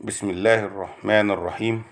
بسم الله الرحمن الرحيم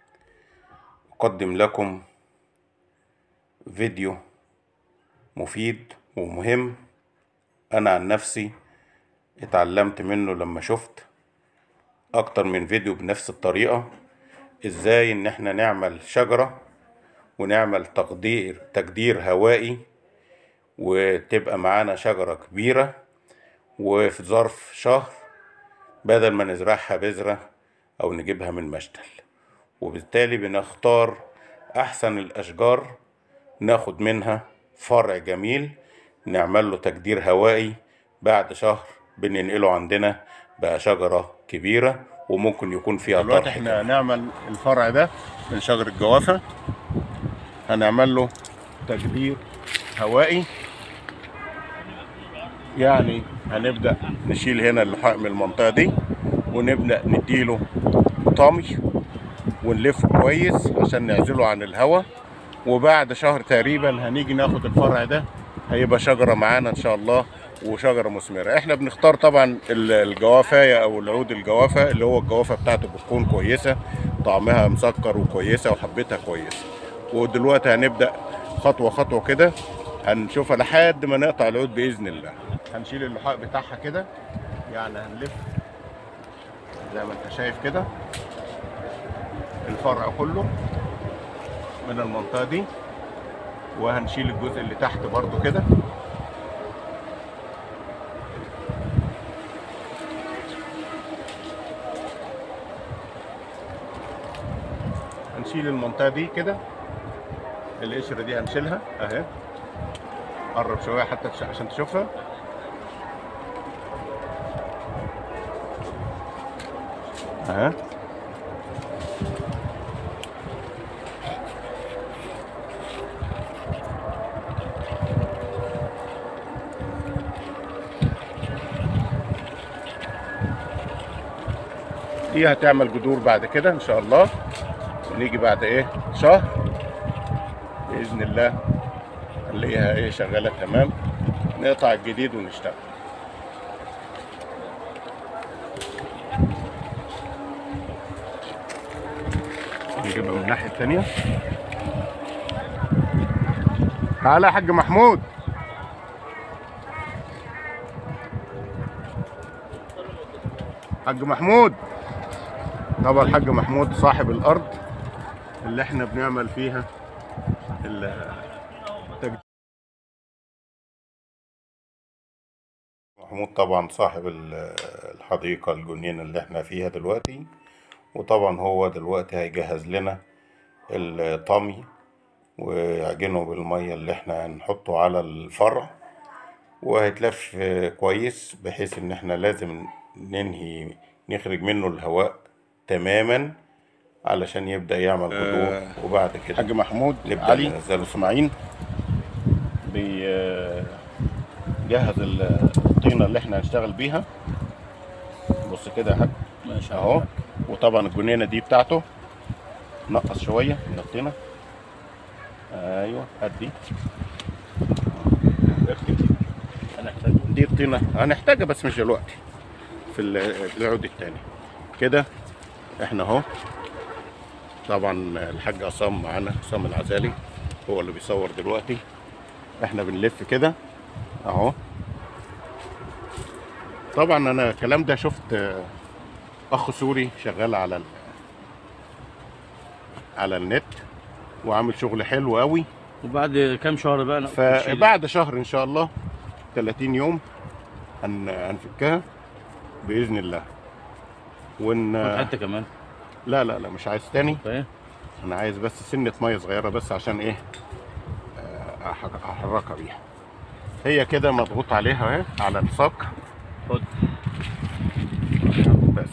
أقدم لكم فيديو مفيد ومهم أنا عن نفسي اتعلمت منه لما شفت أكتر من فيديو بنفس الطريقة إزاي إن احنا نعمل شجرة ونعمل تقدير تجدير هوائي وتبقى معانا شجرة كبيرة وفي ظرف شهر بدل ما نزرعها بذرة أو نجيبها من مشتل وبالتالي بنختار أحسن الأشجار ناخد منها فرع جميل نعمل له تجدير هوائي بعد شهر بننقله عندنا بقى شجرة كبيرة وممكن يكون فيها دلوقتي طرح احنا هنعمل الفرع ده من شجر الجوافة هنعمل له تجدير هوائي يعني هنبدأ نشيل هنا اللحاء من المنطقة دي ونبدأ نديله طمي ونلفه كويس عشان نعزله عن الهواء وبعد شهر تقريبا هنيجي ناخد الفرع ده هيبقى شجرة معانا ان شاء الله وشجرة مثمرة احنا بنختار طبعا ال- الجوافاية او العود الجوافة اللي هو الجوافة بتاعته بتكون كويسة طعمها مسكر وكويسة وحبتها كويسة ودلوقتي هنبدأ خطوة خطوة كده هنشوفها لحد ما نقطع العود بإذن الله هنشيل اللحاء بتاعها كده يعني هنلف زي ما انت شايف كده الفرع كله من المنطقة دي وهنشيل الجزء اللي تحت برضو كده هنشيل المنطقة دي كده القشرة دي هنشيلها اهي قرب شوية حتى تش- عشان تشوفها اهي دي هتعمل جذور بعد كده ان شاء الله ونيجي بعد ايه شهر باذن الله نلاقيها ايه شغاله تمام نقطع الجديد ونشتغل نجيبها من الناحيه الثانيه تعالى يا حاج محمود حاج محمود طبعا الحاج محمود صاحب الارض اللي احنا بنعمل فيها التجديد محمود طبعا صاحب ال- الحديقة الجنينة اللي احنا فيها دلوقتي وطبعا هو دلوقتي هيجهز لنا الطمي ويعجنه بالمية اللي احنا هنحطه على الفرع وهيتلف كويس بحيث ان احنا لازم ننهي نخرج منه الهواء تماما علشان يبدأ يعمل جذور وبعد كده الحاج محمود نبدأ علي ننزله. اسماعيل بيجهز الطينه اللي احنا هنشتغل بيها بص كده يا حاج ما شاء اهو الله وطبعا الجنينه دي بتاعته نقص شويه من الطينه ايوه هات دي اكتب دي هنحتاج دي الطينه هنحتاجها بس مش دلوقتي في ال- العود التاني كده احنا اهو طبعا الحاج عصام معانا عصام العزالي هو اللي بيصور دلوقتي احنا بنلف كده اهو طبعا انا الكلام ده شفت آه، اخ سوري شغال على ال- على النت وعامل شغل حلو قوي وبعد كام شهر بقى نشيل- فبعد شهر ان شاء الله 30 يوم هن... هنفكها باذن الله ون خد حته كمان لا لا لا مش عايز تاني طيب انا عايز بس سنه ميه صغيره بس عشان ايه آه، أح- احركها بيها هي كده مضغوط عليها اهي على الصاج خد بس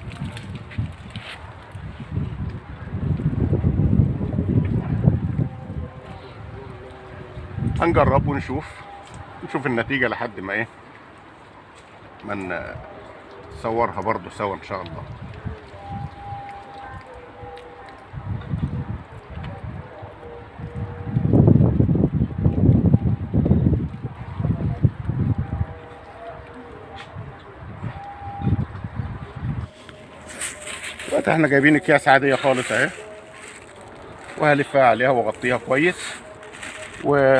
هنجرب ونشوف نشوف النتيجة لحد ما ايه ما نصورها برضو سوا ان شاء الله دلوقتي احنا جايبين اكياس عاديه خالص اهي وهلفها عليها واغطيها كويس و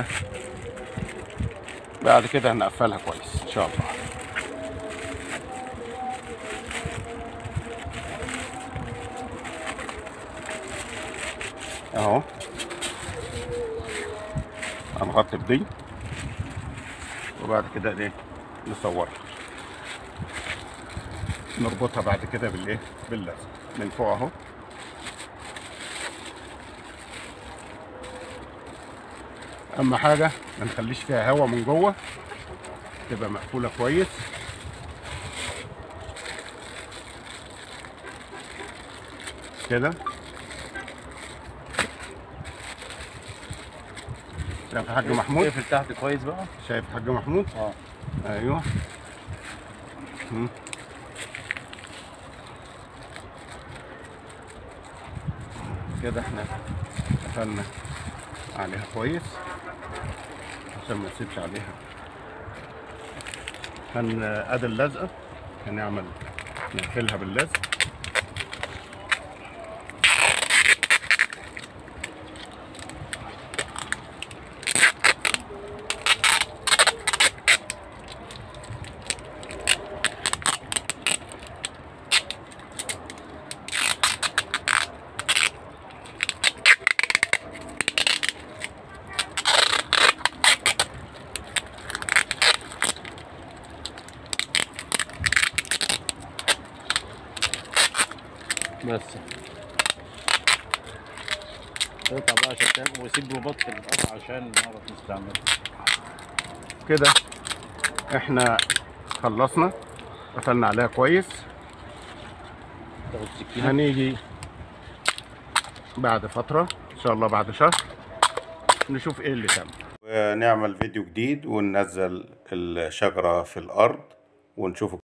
بعد كده هنقفلها كويس ان شاء الله اهو هنغطي بدي وبعد كده ايه نصورها نربطها بعد كده بالايه باللزق من فوق اهو اهم حاجه ما نخليش فيها هواء من جوه تبقى مقفوله كويس كده شايف الحاج محمود اقفل تحت كويس بقى شايف الحاج محمود اه ايوه مم. كده احنا قفلنا عليها كويس عشان ما نسيبش عليها هن ادي اللزقه هنعمل نقفلها باللزق بس اقطع بقى عشان تعمل وسيب رباط في القطع عشان نعرف نستعمله كده احنا خلصنا قفلنا عليها كويس تاخد سكينه هنيجي بعد فترة إن شاء الله بعد شهر نشوف إيه اللي تم ونعمل فيديو جديد وننزل الشجرة في الأرض ونشوف